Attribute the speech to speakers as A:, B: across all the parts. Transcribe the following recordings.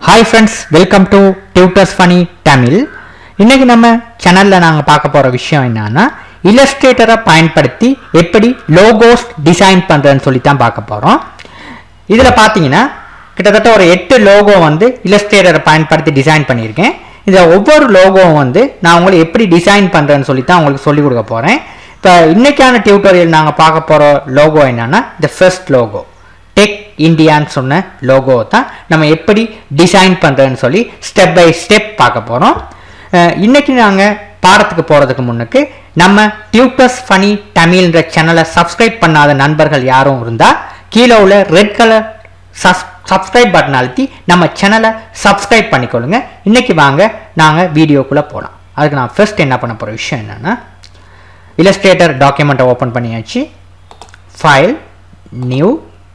A: hi friends welcome to tutors funny Tamil இன்னைக்கு நம்ம சேனலில் நாங்கள் பார்க்க போகிற விஷயம் என்னன்னா இல்லஸ்ட்ரேட்டரை பயன்படுத்தி எப்படி லோகோஸ் டிசைன் பண்ணுறதுன்னு சொல்லி தான் பார்க்க போகிறோம் இதில் பார்த்தீங்கன்னா கிட்டத்தட்ட ஒரு எட்டு லோகோ வந்து இல்லஸ்ட்ரேட்டரை பயன்படுத்தி டிசைன் பண்ணியிருக்கேன் இதில் ஒவ்வொரு லோகோவும் வந்து நான் உங்களுக்கு எப்படி டிசைன் பண்ணுறேன்னு சொல்லி தான் உங்களுக்கு சொல்லிக் கொடுக்க போகிறேன் இப்போ இன்னைக்கான டியூட்டோரியல் நாங்கள் பார்க்க போகிற லோகோ என்னன்னா இந்த ஃபர்ஸ்ட் லோகோ டெக் இந்தியான்னு சொன்ன லோகோ தான் நம்ம எப்படி டிசைன் பண்ணுறதுன்னு சொல்லி ஸ்டெப் பை ஸ்டெப் பார்க்க போகிறோம் இன்னைக்கு நாங்கள் பாடத்துக்கு போகிறதுக்கு முன்னுக்கு நம்ம டியூட்டர்ஸ் ஃபனி தமிழ்ன்ற சேனலை சப்ஸ்கிரைப் பண்ணாத நண்பர்கள் யாரும் இருந்தால் கீழே உள்ள ரெட் கலர் சஸ் சப்ஸ்கிரைப் பட்டன் அழுத்தி நம்ம சேனலை சப்ஸ்கிரைப் பண்ணிக்கொள்ளுங்க இன்னைக்கு வாங்க நாங்கள் வீடியோக்குள்ளே போகலாம் அதுக்கு நான் ஃபர்ஸ்ட் என்ன பண்ண போகிற விஷயம் என்னென்னா இல்லஸ்ட்ரேட்டர் டாக்குமெண்ட்டை ஓப்பன் பண்ணியாச்சு ஃபைல் நியூ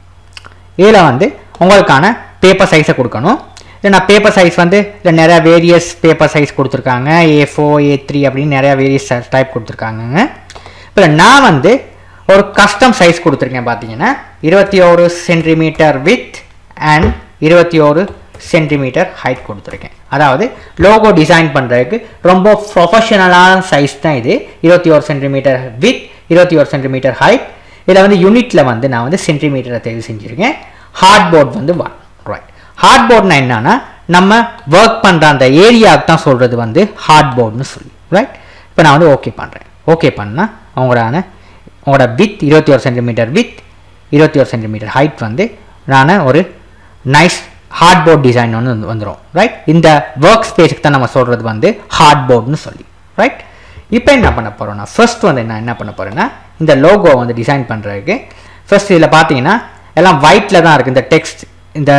A: இதில் வந்து உங்களுக்கான பேப்பர் சைஸை கொடுக்கணும் இதில் நான் பேப்பர் சைஸ் வந்து இதில் நிறையா வேரியஸ் பேப்பர் சைஸ் கொடுத்துருக்காங்க ஏ ஃபோர் ஏ த்ரீ அப்படின்னு நிறையா வேரியஸ் டைப் கொடுத்துருக்காங்கங்க இப்போ நான் வந்து ஒரு கஸ்டம் சைஸ் கொடுத்துருக்கேன் பார்த்தீங்கன்னா இருபத்தி ஒரு சென்டிமீட்டர் வித் அண்ட் இருபத்தி ஒரு சென்டிமீட்டர் ஹைட் கொடுத்துருக்கேன் அதாவது லோகோ டிசைன் பண்ணுறதுக்கு ரொம்ப ப்ரொஃபஷனலான சைஸ் தான் இது இருபத்தி ஒரு சென்டிமீட்டர் வித் இருபத்தி ஒரு சென்டிமீட்டர் ஹைட் இதில் வந்து யூனிட்டில் வந்து நான் வந்து சென்டிமீட்டரை தேர்வு செஞ்சுருக்கேன் ஹார்ட் போர்ட் வந்து ஒன் ரைட் ஹார்ட் போர்ட்னா என்னன்னா நம்ம ஒர்க் பண்ணுற அந்த ஏரியாவுக்கு தான் சொல்கிறது வந்து ஹார்ட் போர்டுன்னு சொல்லி ரைட் இப்போ நான் வந்து ஓகே பண்ணுறேன் ஓகே பண்ணால் அவங்களோட உங்களோட வித் இருபத்தி ஒரு சென்டிமீட்டர் வித் இருபத்தி ஒரு சென்டிமீட்டர் ஹைட் வந்து நான் ஒரு நைஸ் ஹார்ட் போர்ட் டிசைன் ஒன்று வந்து வந்துடும் ரைட் இந்த ஒர்க் ஸ்பேஸுக்கு தான் நம்ம சொல்கிறது வந்து ஹார்ட் போர்டுன்னு சொல்லி ரைட் இப்போ என்ன பண்ண போகிறோம்னா ஃபர்ஸ்ட் வந்து நான் என்ன பண்ண போகிறேன்னா இந்த லோகோ வந்து டிசைன் பண்ணுறதுக்கு ஃபர்ஸ்ட் இதில் பார்த்தீங்கன்னா எல்லாம் ஒயிட்டில் தான் இருக்குது இந்த டெக்ஸ்ட் இந்த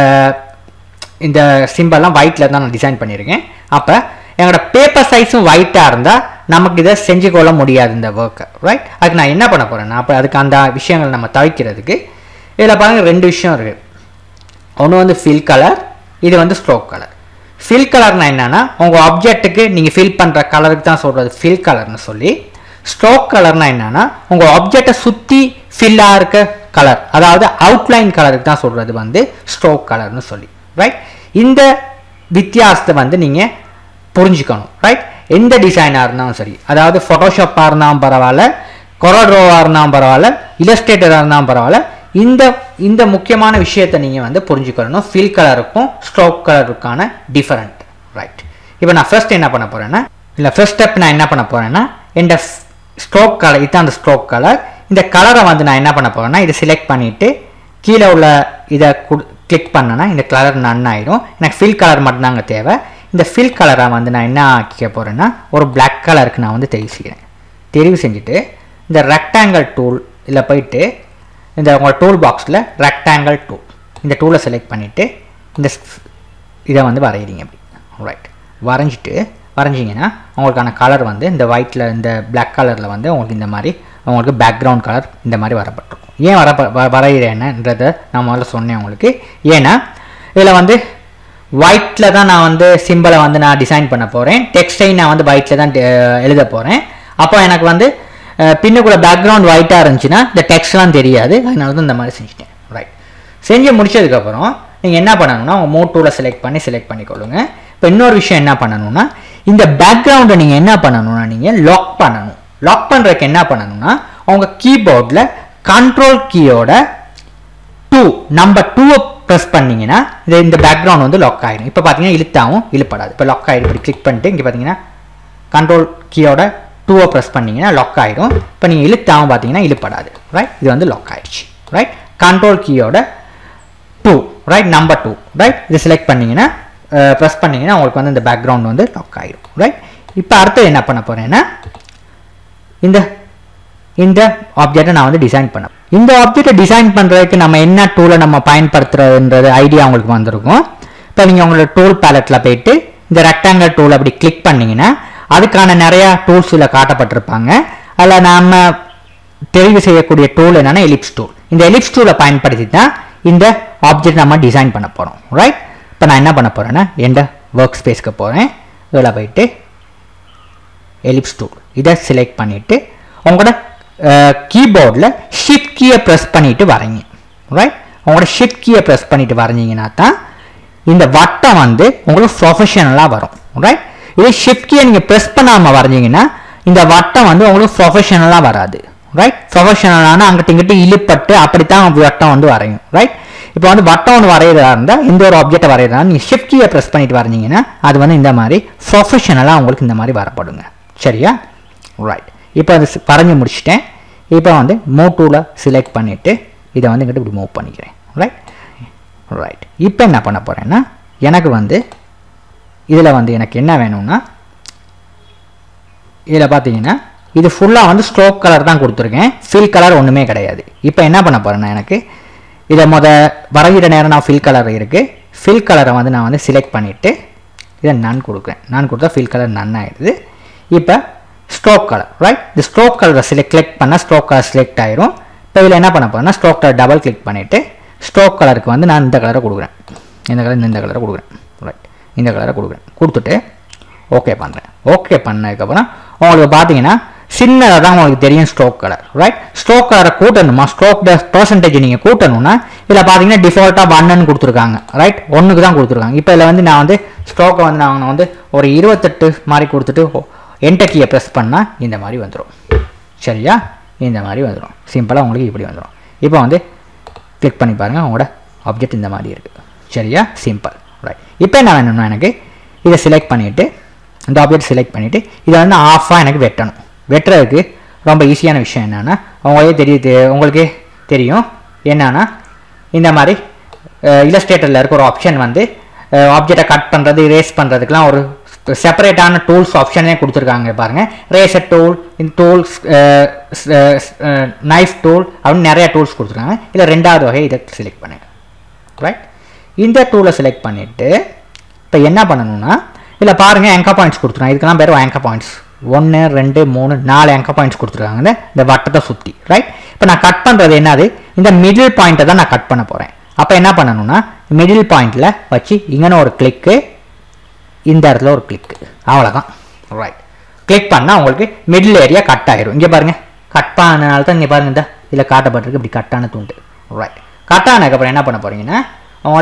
A: இந்த சிம்பிள்லாம் ஒயிட்டில் தான் நான் டிசைன் பண்ணியிருக்கேன் அப்போ என்னோட பேப்பர் சைஸும் ஒயிட்டாக இருந்தால் நமக்கு இதை செஞ்சு கொள்ள முடியாது இந்த ஒர்க்கை ரைட் அதுக்கு நான் என்ன பண்ண போகிறேன்னா அப்போ அதுக்கு அந்த விஷயங்கள் நம்ம தவிக்கிறதுக்கு இதில் பாருங்கள் ரெண்டு விஷயம் இருக்குது ஒன்று வந்து ஃபில் கலர் இது வந்து ஸ்ட்ரோக் கலர் ஃபில் கலர்னா என்னன்னா உங்கள் ஆப்ஜெக்ட்டுக்கு நீங்கள் ஃபில் பண்ணுற கலருக்கு தான் சொல்கிறது ஃபில் கலர்னு சொல்லி ஸ்ட்ரோக் கலர்னா என்னன்னா உங்கள் ஆப்ஜெக்டை சுற்றி ஃபில்லாக இருக்க கலர் அதாவது அவுட்லைன் கலருக்கு தான் சொல்கிறது வந்து ஸ்ட்ரோக் கலர்னு சொல்லி ரைட் இந்த வித்தியாசத்தை வந்து நீங்கள் புரிஞ்சுக்கணும் ரைட் எந்த டிசைனாக இருந்தாலும் சரி அதாவது ஃபோட்டோஷாப்பாக இருந்தாலும் பரவாயில்ல கொரோட்ரோவாக இருந்தாலும் பரவாயில்ல இல்லஸ்ட்ரேட்டராக இருந்தாலும் பரவாயில்ல இந்த இந்த முக்கியமான விஷயத்தை நீங்கள் வந்து புரிஞ்சுக்கணும் ஃபில் கலருக்கும் ஸ்ட்ரோக் கலருக்கான டிஃபரண்ட் ரைட் இப்போ நான் ஃபர்ஸ்ட் என்ன பண்ண போகிறேன்னா இல்லை ஃபர்ஸ்ட் ஸ்டெப் நான் என்ன பண்ண போகிறேன்னா இந்த ஸ்ட்ரோக் கலர் இதுதான் அந்த ஸ்ட்ரோக் கலர் இந்த கலரை வந்து நான் என்ன பண்ண போகிறேன்னா இதை செலக்ட் பண்ணிவிட்டு கீழே உள்ள இதை குடு கிளிக் பண்ணேன்னா இந்த கலர் நன் ஆயிடும் எனக்கு ஃபில் கலர் மட்டும்தாங்க தேவை இந்த ஃபில் கலரை வந்து நான் என்ன ஆக்கிக்க போகிறேன்னா ஒரு பிளாக் கலருக்கு நான் வந்து தெரிவு செய்கிறேன் தெரிவு செஞ்சுட்டு இந்த ரெக்டாங்கிள் டூல் இதில் போயிட்டு இந்த உங்கள் டூல் பாக்ஸில் ரெக்டாங்கிள் டூல் இந்த டூலை செலக்ட் பண்ணிவிட்டு இந்த இதை வந்து வரைகிறீங்க அப்படி ரைட் வரைஞ்சிட்டு வரைஞ்சிங்கன்னா உங்களுக்கான கலர் வந்து இந்த ஒயிட்டில் இந்த பிளாக் கலரில் வந்து உங்களுக்கு இந்த மாதிரி உங்களுக்கு பேக்ரவுண்ட் கலர் இந்த மாதிரி வரப்பட்டிருக்கும் ஏன் வர வரைகிறேன்ன்றதை நான் முதல்ல சொன்னேன் உங்களுக்கு ஏன்னா இதில் வந்து ஒயிட்டில் தான் நான் வந்து சிம்பிளை வந்து நான் டிசைன் பண்ண போகிறேன் டெக்ஸ்டைன் நான் வந்து ஒயிட்டில் தான் எழுத போகிறேன் அப்போ எனக்கு வந்து பின்னுக்குள்ள பேக்ரவுண்ட் ஒயிட்டாக இருந்துச்சுன்னா இந்த டெக்ஸ்ட்லாம் தெரியாது அதனால தான் இந்த மாதிரி செஞ்சுட்டேன் ரைட் செஞ்சு முடிச்சதுக்கப்புறம் நீங்கள் என்ன பண்ணணும்னா உங்கள் மோட் டூவில் செலக்ட் பண்ணி செலக்ட் பண்ணிக்கொள்ளுங்க இப்போ இன்னொரு விஷயம் என்ன பண்ணணும்னா இந்த பேக்ரவுண்டை நீங்கள் என்ன பண்ணணும்னா நீங்கள் லாக் பண்ணணும் லாக் பண்ணுறதுக்கு என்ன பண்ணணும்னா உங்கள் கீபோர்டில் கண்ட்ரோல் கீயோட டூ நம்பர் டூவை ப்ரெஸ் பண்ணிங்கன்னா இது இந்த பேக்ரவுண்ட் வந்து லாக் ஆகிடும் இப்போ பார்த்தீங்கன்னா இழுத்தாவும் இழுப்படாது இப்போ லாக் ஆகிடும் இப்படி கிளிக் பண்ணிட்டு இங்கே பார்த்தீங்கன்னா கண்ட்ரோல் கீயோட டூவை ப்ரெஸ் பண்ணிங்கன்னா லாக் ஆகிடும் இப்போ நீங்கள் இழுத்தாவும் பார்த்தீங்கன்னா இழுப்படாது ரைட் இது வந்து லாக் ஆகிடுச்சு ரைட் கண்ட்ரோல் கீயோட two right number two right இது செலக்ட் பண்ணிங்கன்னா ப்ரெஸ் பண்ணிங்கன்னா உங்களுக்கு வந்து இந்த பேக்ரவுண்ட் வந்து லாக் ஆகிடும் ரைட் இப்போ அடுத்தது என்ன பண்ண போகிறேன்னா இந்த இந்த ஆப்ஜெக்டை நான் வந்து டிசைன் பண்ண இந்த ஆப்ஜெக்டை டிசைன் பண்ணுறதுக்கு நம்ம என்ன டூலை நம்ம பயன்படுத்துறதுன்றது ஐடியா உங்களுக்கு வந்திருக்கும் இப்போ நீங்கள் உங்களோட டூல் பேலட்டில் போயிட்டு இந்த ரெக்டாங்கல் டூல் அப்படி கிளிக் பண்ணிங்கன்னா அதுக்கான நிறையா டூல்ஸ் இதில் காட்டப்பட்டிருப்பாங்க அதில் நம்ம தெரிவு செய்யக்கூடிய டூல் என்னென்னா எலிப்ஸ் டூல் இந்த எலிப்ஸ் டூலை பயன்படுத்தி தான் இந்த ஆப்ஜெக்ட் நம்ம டிசைன் பண்ண போகிறோம் ரைட் இப்போ நான் என்ன பண்ண போகிறேன்னா எந்த ஒர்க் ஸ்பேஸ்க்கு போகிறேன் இதில் போயிட்டு எலிப்ஸ் டூல் இதை செலக்ட் பண்ணிவிட்டு உங்களோட கீபோர்டில் ஷிஃப்ட் கீயை ப்ரெஸ் பண்ணிவிட்டு வரைங்க ரைட் உங்களோட ஷிஃப்ட் கீயை ப்ரெஸ் பண்ணிவிட்டு வரைஞ்சிங்கன்னா தான் இந்த வட்டம் வந்து உங்களுக்கு ப்ரொஃபஷனலாக வரும் ரைட் இதே ஷிஃப்ட் கீயை நீங்கள் ப்ரெஸ் பண்ணாமல் வரைஞ்சிங்கன்னா இந்த வட்டம் வந்து உங்களுக்கு ப்ரொஃபஷனலாக வராது ரைட் ப்ரொஃபஷனலான அங்கிட்ட இங்கிட்ட இழுப்பட்டு அப்படித்தான் வட்டம் வந்து வரையும் ரைட் இப்போ வந்து வட்டம் ஒன்று வரைகிறதா இருந்தால் இந்த ஒரு ஆப்ஜெக்டை வரைகிறதா நீங்கள் ஷிஃப்ட் கீயை ப்ரெஸ் பண்ணிட்டு வரைஞ்சிங்கன்னா அது வந்து இந்த மாதிரி ப்ரொஃபஷனலாக உங்களுக்கு இந்த மாதிரி வரப்படுங்க சரியா ரைட் இப்போ அது சி- வரைஞ்சி முடிச்சிட்டேன் இப்போ வந்து மூவ் டூவில் செலக்ட் பண்ணிவிட்டு இதை வந்து இங்கிட்ட இப்படி மூவ் பண்ணிக்கிறேன் ரைட் ரைட் இப்போ என்ன பண்ண போகிறேன்னா எனக்கு வந்து இதில் வந்து எனக்கு என்ன வேணும்னா இதில் பார்த்தீங்கன்னா இது ஃபுல்லாக வந்து ஸ்ட்ரோக் கலர் தான் கொடுத்துருக்கேன் ஃபில் கலர் ஒன்றுமே கிடையாது இப்போ என்ன பண்ண போகிறேன்னா எனக்கு இதை முத வரைகிற நேரம் நான் ஃபில் கலர் இருக்குது ஃபில் கலரை வந்து நான் வந்து செலக்ட் பண்ணிவிட்டு இதை நான் கொடுக்குறேன் நான் கொடுத்தா ஃபில் கலர் நன் ஆயிடுது இப்போ ஸ்ட்ரோக் கலர் ரைட் இந்த ஸ்ட்ரோக் கலரை செலக்ட் கிளிக் பண்ணால் ஸ்ட்ரோக் கலர் செலக்ட் ஆயிரும் இப்போ இதில் என்ன பண்ண போகிறேன்னா ஸ்ட்ரோக் கலர் டபுள் கிளிக் பண்ணிவிட்டு ஸ்ட்ரோக் கலருக்கு வந்து நான் இந்த கலரை கொடுக்குறேன் இந்த கலர் இந்த கலரை கொடுக்குறேன் ரைட் இந்த கலரை கொடுக்குறேன் கொடுத்துட்டு ஓகே பண்ணுறேன் ஓகே பண்ணதுக்கப்புறம் உங்களுக்கு பார்த்தீங்கன்னா சின்னதாக தான் உங்களுக்கு தெரியும் ஸ்ட்ரோக் கலர் ரைட் ஸ்ட்ரோக் கலரை கூட்டணுமா ஸ்ட்ரோக் பர்சன்டேஜ் நீங்கள் கூட்டணும்னா இதில் பார்த்தீங்கன்னா டிஃபால்ட்டாக ஒன்னு கொடுத்துருக்காங்க ரைட் ஒன்றுக்கு தான் கொடுத்துருக்காங்க இப்போ இதில் வந்து நான் வந்து ஸ்ட்ரோக்கை வந்து நான் வந்து ஒரு இருபத்தெட்டு மாதிரி கொடுத்துட்டு என்டர் கீயை ப்ரெஸ் பண்ணால் இந்த மாதிரி வந்துடும் சரியா இந்த மாதிரி வந்துடும் சிம்பிளாக உங்களுக்கு இப்படி வந்துடும் இப்போ வந்து கிளிக் பண்ணி பாருங்கள் உங்களோட ஆப்ஜெக்ட் இந்த மாதிரி இருக்குது சரியா சிம்பிள் ரைட் இப்போ என்ன வேணும்னா எனக்கு இதை செலக்ட் பண்ணிவிட்டு இந்த ஆப்ஜெக்ட் செலக்ட் பண்ணிவிட்டு இதை வந்து ஆஃபாக எனக்கு வெட்டணும் வெட்டுறதுக்கு ரொம்ப ஈஸியான விஷயம் என்னென்னா உங்களே தெரியுது உங்களுக்கே தெரியும் என்னன்னா இந்த மாதிரி இலஸ்ட்ரேட்டரில் இருக்க ஒரு ஆப்ஷன் வந்து ஆப்ஜெக்டை கட் பண்ணுறது ரேஸ் பண்ணுறதுக்குலாம் ஒரு செப்பரேட்டான டூல்ஸ் ஆப்ஷனே கொடுத்துருக்காங்க பாருங்கள் ரேசர் டூல் இந்த டூல்ஸ் நைஃப் டூல் அப்படின்னு நிறைய டூல்ஸ் கொடுத்துருக்காங்க இதில் ரெண்டாவது வகை இதை செலக்ட் பண்ணுங்க ரைட் இந்த டூலை செலக்ட் பண்ணிவிட்டு இப்போ என்ன பண்ணணும்னா இதில் பாருங்கள் ஆங்கர் பாயிண்ட்ஸ் கொடுத்துருக்காங்க இதுக்கெல்லாம் பேர் ஆங்கர் பாயிண்ட்ஸ் ஒன்று ரெண்டு மூணு நாலு ஆங்கர் பாயிண்ட்ஸ் கொடுத்துருக்காங்க இந்த- இந்த வட்டத்தை சுற்றி ரைட் இப்போ நான் கட் பண்ணுறது என்னது இந்த மிடில் பாயிண்ட்டை தான் நான் கட் பண்ண போகிறேன் அப்போ என்ன பண்ணணும்னா மிடில் பாயிண்டில் வச்சு இங்கன ஒரு கிளிக்கு இந்த இடத்துல ஒரு கிளிக்கு அவ்வளோதான் ரைட் கிளிக் பண்ணால் உங்களுக்கு மிடில் ஏரியா கட் ஆயிரும் இங்கே பாருங்கள் கட் பண்ணனால தான் இங்கே பாருங்க இந்த இதில் காட்டப்பட்டிருக்கு இப்படி கட்டான துண்டு ரைட் கட் ஆனதுக்கப்புறம் என்ன பண்ண போகிறீங்கன்னா உங்களோட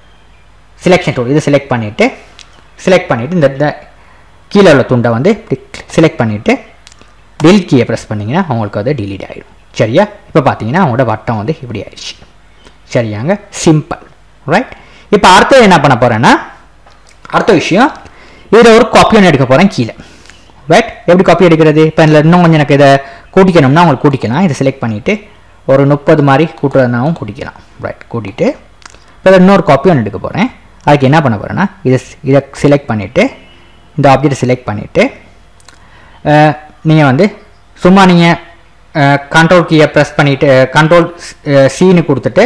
A: செலெக்ஷன் டூல் இது செலக்ட் பண்ணிவிட்டு செலக்ட் பண்ணிவிட்டு இந்த இந்த கீழே உள்ள துண்டை வந்து இப்படி செலக்ட் பண்ணிவிட்டு டெலிட் கீயை ப்ரெஸ் பண்ணிங்கன்னா உங்களுக்கு அது delete ஆயிடும் சரியா இப்போ பார்த்தீங்கன்னா அவங்களோட வட்டம் வந்து இப்படி ஆயிடுச்சு சரியாங்க சிம்பிள் ரைட் இப்போ அடுத்தது என்ன பண்ண போகிறேன்னா அடுத்த விஷயம் இதில் ஒரு காப்பி ஒன்று எடுக்க போகிறேன் கீழே ரைட் எப்படி காப்பி எடுக்கிறது இப்போ இதில் இன்னும் கொஞ்சம் எனக்கு இதை கூட்டிக்கணும்னா உங்களுக்கு கூட்டிக்கலாம் இதை செலக்ட் பண்ணிவிட்டு ஒரு முப்பது மாதிரி கூட்டுறதுனாவும் கூட்டிக்கலாம் ரைட் கூட்டிட்டு இப்போ இதில் இன்னொரு காப்பி ஒன்று எடுக்க போகிறேன் அதுக்கு என்ன பண்ண போகிறேன்னா இதை இதை செலக்ட் பண்ணிவிட்டு இந்த ஆப்ஜெக்ட் செலக்ட் பண்ணிவிட்டு நீங்கள் வந்து சும்மா நீங்கள் கண்ட்ரோல் கீயை ப்ரெஸ் பண்ணிவிட்டு கண்ட்ரோல் சீனு கொடுத்துட்டு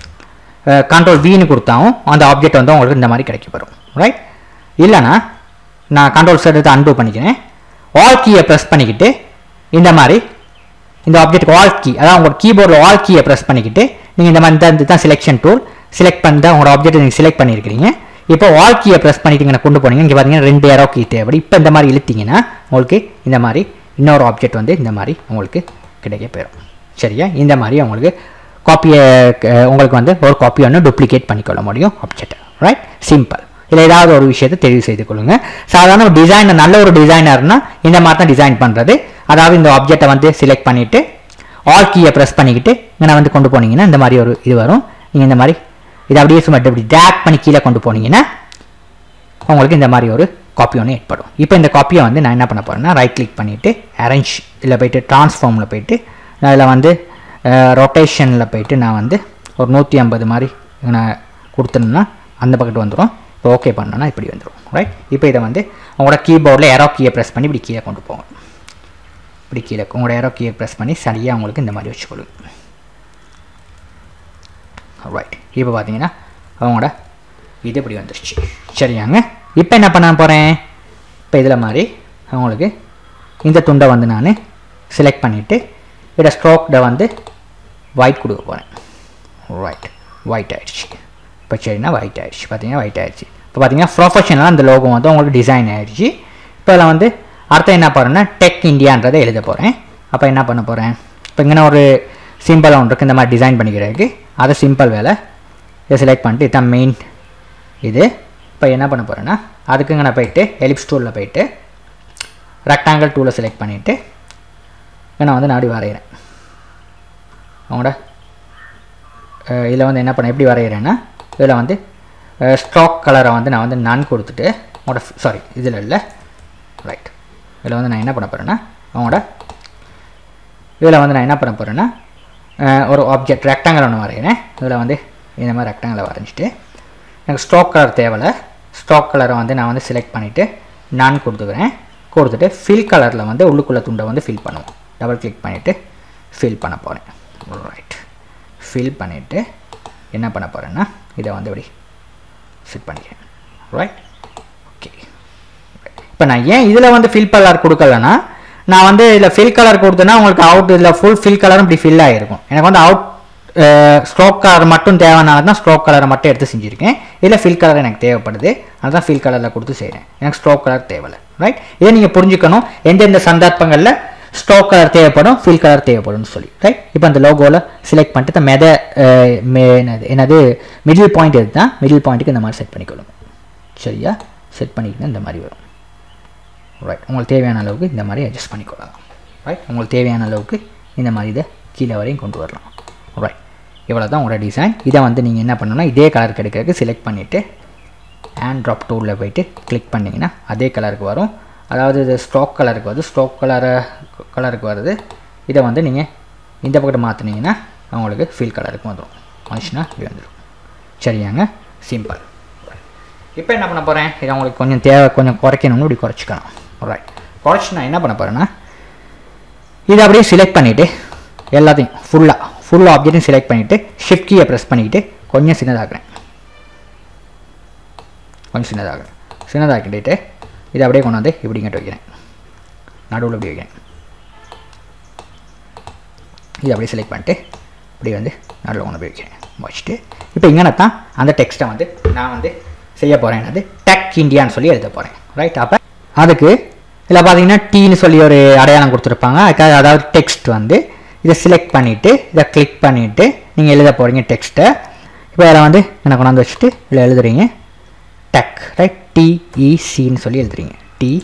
A: கண்ட்ரோல் வின்னு கொடுத்தாவும் அந்த ஆப்ஜெக்ட் வந்து உங்களுக்கு இந்த மாதிரி கிடைக்க வரும் ரைட் இல்லைனா நான் கண்ட்ரோல் செட் எடுத்து அன்டூ பண்ணிக்கிறேன் ஆல் கீயை ப்ரெஸ் பண்ணிக்கிட்டு இந்த மாதிரி இந்த ஆப்ஜெக்ட் ஆல் கீ அதாவது உங்களோட கீபோர்டில் ஆல் கீயை ப்ரெஸ் பண்ணிக்கிட்டு நீங்கள் இந்த மாதிரி இந்த இந்த தான் செலெக்ஷன் டூல் செலக்ட் பண்ணி தான் உங்களோட ஆப்ஜெக்ட் நீங்கள் செலக்ட் பண்ணியிருக்கிறீங்க இப்போ ஆல் கீயை ப்ரெஸ் பண்ணிட்டு இங்கே கொண்டு போனீங்க இங்கே பார்த்தீங்கன்னா ரெண்டு ஏரோ கீ தேவை இப்போ இந்த மாதிரி இழுத்தீங்கன்னா உங்களுக்கு இந்த மாதிரி இன்னொரு ஆப்ஜெக்ட் வந்து இந்த மாதிரி உங்களுக்கு கிடைக்க போயிடும் சரியா இந்த மாதிரி உங்களுக்கு காப்பியை உங்களுக்கு வந்து ஒரு காப்பி ஒன்று டூப்ளிகேட் பண்ணிக்கொள்ள முடியும் ஆப்ஜெக்ட் ரைட் சிம்பிள் இதில் ஏதாவது ஒரு விஷயத்தை தெரிவு செய்து கொள்ளுங்க சாதாரண ஒரு டிசைனர் நல்ல ஒரு டிசைனர்னா இந்த மாதிரி தான் டிசைன் பண்ணுறது அதாவது இந்த ஆப்ஜெக்டை வந்து செலக்ட் பண்ணிவிட்டு ஆல் கீயை ப்ரெஸ் பண்ணிக்கிட்டு இங்கே வந்து கொண்டு போனீங்கன்னா இந்த மாதிரி ஒரு இது வரும் நீங்கள் இந்த மாதிரி இதை அப்படியே சும்மா இப்படி டேக் பண்ணி கீழே கொண்டு போனீங்கன்னா உங்களுக்கு இந்த மாதிரி ஒரு காப்பி ஒன்று ஏற்படும் இப்போ இந்த காப்பியை வந்து நான் என்ன பண்ண போகிறேன்னா ரைட் கிளிக் பண்ணிவிட்டு அரேஞ்ச் இதில் போயிட்டு ட்ரான்ஸ்ஃபார்மில் போயிட்டு நான் இதில் வந்து ரொட்டேஷனில் போயிட்டு நான் வந்து ஒரு நூற்றி ஐம்பது மாதிரி நான் கொடுத்தேன்னா அந்த பக்கெட் வந்துடும் இப்போ ஓகே பண்ணோன்னா இப்படி வந்துடும் ரைட் இப்போ இதை வந்து உங்களோட கீபோர்டில் ஏரோ கீயை ப்ரெஸ் பண்ணி இப்படி கீழே கொண்டு போங்க இப்படி கீழே உங்களோட ஏரோ கீயை ப்ரெஸ் பண்ணி சரியாக உங்களுக்கு இந்த மாதிரி வச்சுக்கொள்ளுங்க ரைட் இப்போ பார்த்தீங்கன்னா அவங்களோட இது இப்படி வந்துருச்சு சரியாங்க இப்போ என்ன பண்ண போகிறேன் இப்போ இதில் மாதிரி அவங்களுக்கு இந்த துண்டை வந்து நான் செலக்ட் பண்ணிவிட்டு இதை ஸ்ட்ரோக்கை வந்து ஒயிட் கொடுக்க போகிறேன் ரைட் ஒயிட் ஆயிடுச்சு இப்போ சரினா ஒயிட் ஆயிடுச்சு பார்த்தீங்கன்னா ஒயிட் ஆயிடுச்சு இப்போ பார்த்தீங்கன்னா ப்ரொஃபஷனலாக அந்த லோகோ வந்து உங்களுக்கு டிசைன் ஆயிடுச்சு இப்போ இதில் வந்து அடுத்து என்ன போகிறேன்னா டெக் இந்தியான்றதை எழுத போகிறேன் அப்போ என்ன பண்ண போகிறேன் இப்போ இங்கே ஒரு சிம்பிள் ஒன்று இருக்குது இந்த மாதிரி டிசைன் பண்ணிக்கிறதுக்கு அதை சிம்பிள் வேலை இதை செலக்ட் பண்ணிட்டு இதான் மெயின் இது இப்போ என்ன பண்ண போகிறேன்னா அதுக்குங்க நான் போயிட்டு எலிப்ஸ் டூலில் போயிட்டு ரெக்டாங்கிள் டூலை செலக்ட் பண்ணிவிட்டு நான் வந்து நாடி வரைகிறேன் அவங்களோட இதில் வந்து என்ன பண்ண எப்படி வரைகிறேன்னா இதில் வந்து ஸ்ட்ராக் கலரை வந்து நான் வந்து நான் கொடுத்துட்டு உங்களோட சாரி இதில் இல்லை ரைட் இதில் வந்து நான் என்ன பண்ண போகிறேன்னா அவங்களோட இதில் வந்து நான் என்ன பண்ண போகிறேன்னா ஒரு ஆப்ஜெக்ட் ரெக்டாங்கிள் ஒன்று வரைகிறேன் இதில் வந்து இந்த மாதிரி ரெக்டாங்கிளை வரைஞ்சிட்டு எனக்கு ஸ்ட்ரோக் கலர் தேவையில்ல ஸ்ட்ரோக் கலரை வந்து நான் வந்து செலக்ட் பண்ணிவிட்டு நான் கொடுத்துக்கிறேன் கொடுத்துட்டு ஃபில் கலரில் வந்து உள்ளுக்குள்ளே துண்டை வந்து ஃபில் பண்ணுவோம் டபுள் கிளிக் பண்ணிவிட்டு ஃபில் பண்ண போகிறேன் ரைட் ஃபில் பண்ணிவிட்டு என்ன பண்ண போகிறேன்னா இதை வந்து இப்படி ஃபில் பண்ணிக்கிறேன் ரைட் ஓகே இப்போ நான் ஏன் இதில் வந்து ஃபில் கலர் கொடுக்கலன்னா நான் வந்து இதில் ஃபில் கலர் கொடுத்தேன்னா உங்களுக்கு அவுட் இதில் ஃபுல் ஃபில் கலரும் இப்படி ஃபில் ஆகிருக்கும் எனக்கு வந்து அவுட் ஸ்ட்ரோக் கலர் மட்டும் தேவைனால தான் ஸ்ட்ரோக் கலரை மட்டும் எடுத்து செஞ்சுருக்கேன் இதில் ஃபில் கலர் எனக்கு தேவைப்படுது அதுதான் ஃபில் கலரில் கொடுத்து செய்கிறேன் எனக்கு ஸ்ட்ரோக் கலர் தேவையில்லை ரைட் இதை நீங்கள் புரிஞ்சுக்கணும் எந்தெந்த சந்தர்ப்பங்களில் ஸ்ட்ரோக் கலர் தேவைப்படும் ஃபில் கலர் தேவைப்படும்னு சொல்லி ரைட் இப்போ அந்த லோகோவில் செலக்ட் பண்ணிட்டு இந்த மெத என்னது என்னது மிடில் பாயிண்ட் எது தான் மிடில் பாயிண்ட்டுக்கு இந்த மாதிரி செட் பண்ணிக்கொள்ளுங்க சரியா செட் பண்ணிக்கிட்டு இந்த மாதிரி வரும் ரைட் உங்களுக்கு தேவையான அளவுக்கு இந்த மாதிரி அட்ஜஸ்ட் பண்ணிக்கொள்ளலாம் ரைட் உங்களுக்கு தேவையான அளவுக்கு இந்த மாதிரி இதை கீழே வரையும் கொண்டு வரலாம் ரைட் இவ்வளோ தான் உங்களோட டிசைன் இதை வந்து நீங்கள் என்ன பண்ணணும்னா இதே கலர் கிடைக்கிறதுக்கு செலக்ட் பண்ணிவிட்டு ஹேண்ட் ட்ராப் டூலில் போயிட்டு கிளிக் பண்ணிங்கன்னா அதே கலருக்கு வரும் அதாவது இது ஸ்ட்ரோக் கலருக்கு வருது ஸ்ட்ரோக் கலரை கலருக்கு வருது இதை வந்து நீங்கள் இந்த பக்கத்து மாற்றினீங்கன்னா அவங்களுக்கு ஃபீல் கலருக்கு வந்துடும் மனுஷனா இப்படி வந்துடும் சரியாங்க சிம்பிள் இப்போ என்ன பண்ண போகிறேன் இதை உங்களுக்கு கொஞ்சம் தேவை கொஞ்சம் குறைக்கணும்னு இப்படி குறைச்சிக்கணும் ரைட் குறைச்சி நான் என்ன பண்ண போகிறேன்னா இதை அப்படியே செலக்ட் பண்ணிவிட்டு எல்லாத்தையும் ஃபுல்லாக ஃபுல் ஆப்ஜெக்ட்டையும் செலக்ட் பண்ணிவிட்டு ஷிஃப்ட் கீயை ப்ரெஸ் பண்ணிக்கிட்டு கொஞ்சம் சின்னதாக்குறேன் கொஞ்சம் சின்னதாகுறேன் சின்னதாக்கிட்டு இதை அப்படியே கொண்டு வந்து இப்படி இங்கிட்ட வைக்கிறேன் நடுவில் இப்படி வைக்கிறேன் இதை அப்படியே செலக்ட் பண்ணிட்டு இப்படி வந்து நடுவில் கொண்டு போய் வைக்கிறேன் வச்சுட்டு இப்போ இங்கே தான் அந்த டெக்ஸ்ட்டை வந்து நான் வந்து செய்ய போகிறேன் என்னது டெக் இந்தியான்னு சொல்லி எழுத போகிறேன் ரைட் அப்போ அதுக்கு இதில் பார்த்தீங்கன்னா டீன்னு சொல்லி ஒரு அடையாளம் கொடுத்துருப்பாங்க அதுக்காக அதாவது டெக்ஸ்ட் வந்து இதை செலக்ட் பண்ணிவிட்டு இதை கிளிக் பண்ணிவிட்டு நீங்கள் எழுத போகிறீங்க டெக்ஸ்ட்டை இப்போ இதில் வந்து எனக்கு கொண்டாந்து வச்சுட்டு இதில் எழுதுறீங்க டெக் ரைட் டிஇசின்னு சொல்லி எழுதுறீங்க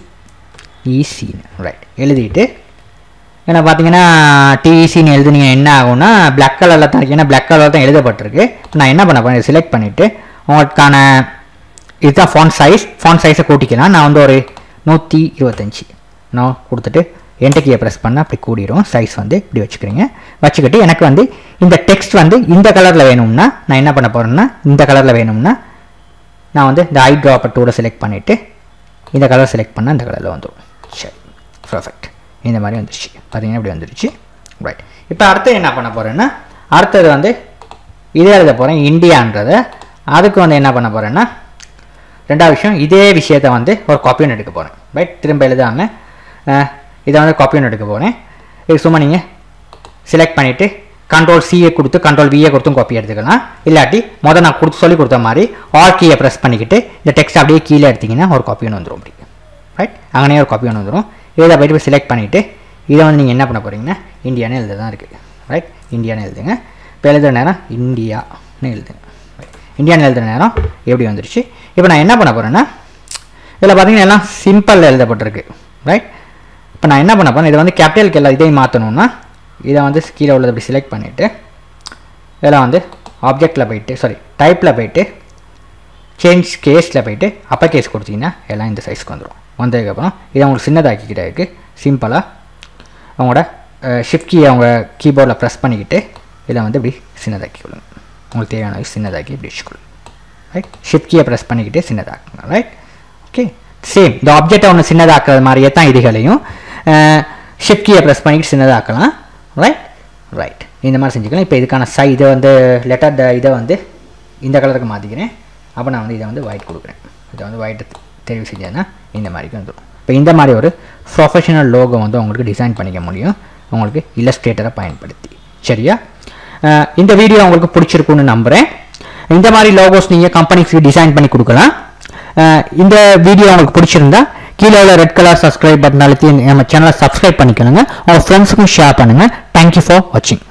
A: டிஇசின்னு ரைட் எழுதிட்டு ஏன்னா பார்த்தீங்கன்னா டிஇசின்னு எழுதுனீங்க என்ன ஆகும்னா பிளாக் கலரில் தான் இருக்கு ஏன்னா பிளாக் கலரில் தான் எழுதப்பட்டிருக்கு நான் என்ன பண்ண போகிறேன் செலக்ட் பண்ணிவிட்டு உங்களுக்கான இதுதான் ஃபான் சைஸ் ஃபான் சைஸை கூட்டிக்கலாம் நான் வந்து ஒரு நூற்றி இருபத்தஞ்சி நான் கொடுத்துட்டு என்டர் ப்ரெஸ் பண்ணால் அப்படி கூடிரும் சைஸ் வந்து இப்படி வச்சுக்கிறீங்க வச்சுக்கிட்டு எனக்கு வந்து இந்த டெக்ஸ்ட் வந்து இந்த கலரில் வேணும்னா நான் என்ன பண்ண போகிறேன்னா இந்த கலரில் வேணும்னா நான் வந்து இந்த ஐ ட்ராப்பர் டூவில் செலக்ட் பண்ணிவிட்டு இந்த கலர் செலக்ட் பண்ணால் இந்த கலரில் வந்துடும் சரி பர்ஃபெக்ட் இந்த மாதிரி வந்துருச்சு பார்த்தீங்கன்னா இப்படி வந்துருச்சு ரைட் இப்போ அடுத்து என்ன பண்ண போகிறேன்னா அடுத்தது வந்து இதே எழுத போகிறேன் இந்தியான்றதை அதுக்கு வந்து என்ன பண்ண போகிறேன்னா ரெண்டாவது விஷயம் இதே விஷயத்தை வந்து ஒரு காப்பியும் எடுக்க போகிறேன் ரைட் திரும்ப எழுதாமல் இதை வந்து காப்பியும் எடுக்க போகிறேன் இது சும்மா நீங்கள் செலக்ட் பண்ணிவிட்டு கண்ட்ரோல் சியை கொடுத்து கண்ட்ரோல் வியை கொடுத்தும் காப்பி எடுத்துக்கலாம் இல்லாட்டி மொதல் நான் கொடுத்து சொல்லி கொடுத்த மாதிரி ஆல் கீயை ப்ரெஸ் பண்ணிக்கிட்டு இந்த டெக்ஸ்ட் அப்படியே கீழே எடுத்திங்கன்னா ஒரு காப்பி ஒன்று வந்துடும் அப்படி ரைட் அங்கனே ஒரு காப்பி ஒன்று வந்துடும் இதை போய்ட்டு போய் செலக்ட் பண்ணிவிட்டு இதை வந்து நீங்கள் என்ன பண்ண போகிறீங்கன்னா இந்தியான்னு எழுத தான் இருக்குது ரைட் இந்தியான்னு எழுதுங்க இப்போ எழுதுகிற நேரம் இந்தியான்னு எழுதுங்க இந்தியான்னு எழுதுகிற நேரம் எப்படி வந்துருச்சு இப்போ நான் என்ன பண்ண போகிறேன்னா இதில் பார்த்தீங்கன்னா எல்லாம் சிம்பிளில் எழுதப்பட்டிருக்கு ரைட் இப்போ நான் என்ன பண்ண போகிறேன் இதை வந்து கேபிட்டலுக்கு எல்லாம் இதையும் மாற்றணும்னா இதை வந்து கீழே உள்ளதை அப்படி செலக்ட் பண்ணிவிட்டு இதில் வந்து ஆப்ஜெக்டில் போயிட்டு சாரி டைப்பில் போயிட்டு சேஞ்ச் கேஸில் போயிட்டு அப்பர் கேஸ் கொடுத்தீங்கன்னா எல்லாம் இந்த சைஸ்க்கு வந்துடும் வந்ததுக்கப்புறம் இதை உங்களுக்கு சின்னதாக்கிக்கிறதுக்கு சிம்பிளாக அவங்களோட ஷிஃப்ட் கீ அவங்க கீபோர்டில் ப்ரெஸ் பண்ணிக்கிட்டு இதை வந்து இப்படி சின்னதாக்கி கொள்ளுங்க உங்களுக்கு தேவையான அளவுக்கு சின்னதாக்கி இப்படி வச்சுக்கொள்ளுங்க ரைட் ஷிஃப்ட் கீயை ப்ரெஸ் பண்ணிக்கிட்டே சின்னதாக்குங்க ரைட் ஓகே சேம் இந்த ஆப்ஜெக்டை ஒன்று சின்னதாக்குறது மாதிரியே தான் இதுகளையும் ஷிஃப்ட் கீயை ப்ரெஸ் பண்ணிக்கிட்டு சின்னதாக்கலாம் ரைட் ரைட் இந்த மாதிரி செஞ்சுக்கலாம் இப்போ இதுக்கான சை இதை வந்து லெட்டர் த இதை வந்து இந்த கலருக்கு மாற்றிக்கிறேன் அப்போ நான் வந்து இதை வந்து ஒயிட் கொடுக்குறேன் இதை வந்து ஒயிட் தெரிவு செஞ்சேன்னா இந்த மாதிரிக்கு வந்துடும் இப்போ இந்த மாதிரி ஒரு ப்ரொஃபஷனல் லோகோ வந்து உங்களுக்கு டிசைன் பண்ணிக்க முடியும் உங்களுக்கு இல்லஸ்ட்ரேட்டரை பயன்படுத்தி சரியா இந்த வீடியோ உங்களுக்கு பிடிச்சிருக்குன்னு நம்புகிறேன் இந்த மாதிரி லோகோஸ் நீங்கள் கம்பெனிக்கு டிசைன் பண்ணி கொடுக்கலாம் இந்த வீடியோ உங்களுக்கு பிடிச்சிருந்தா கீழே உள்ள ரெட் கலர் சப்ஸ்கிரைப் பட்டன் அழுத்தி நம்ம சேனலை சப்ஸ்கிரைப் பண்ணிக்கணுங்க உங்கள் ஃப்ரெண்ட்ஸுக்கும் ஷேர் பண்ணுங்கள் தேங்க்யூ ஃபார் வாட்சிங்